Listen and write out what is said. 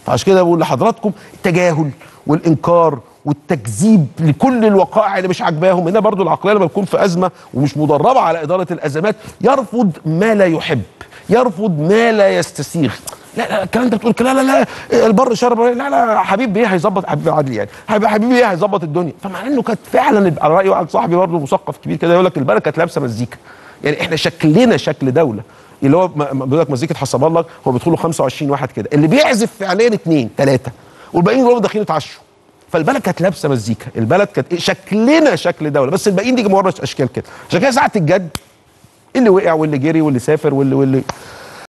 فعشان كده بقول لحضراتكم التجاهل والانكار والتكذيب لكل الوقائع اللي مش عاجباهم هنا برضو العقليه لما بتكون في ازمه ومش مدربه على اداره الازمات يرفض ما لا يحب يرفض ما لا يستسيغ لا لا الكلام ده بتقول لا لا لا البر شرب لا لا حبيب بيه هيظبط حبيب عدلي يعني حبيب حبيب بيه هيظبط الدنيا فمع انه كانت فعلا على راي واحد صاحبي برضه مثقف كبير كده يقول لك البلد كانت لابسه مزيكا يعني احنا شكلنا شكل دوله اللي هو م- م- بيقول لك مزيكه حسب الله هو بيدخلوا 25 واحد كده اللي بيعزف فعليا اثنين ثلاثه والباقيين دول داخلين يتعشوا فالبلد كانت لابسه مزيكا البلد كانت إيه؟ شكلنا شكل دوله بس الباقيين دي مجرد اشكال كده عشان كده ساعه الجد اللي وقع واللي جري واللي سافر واللي واللي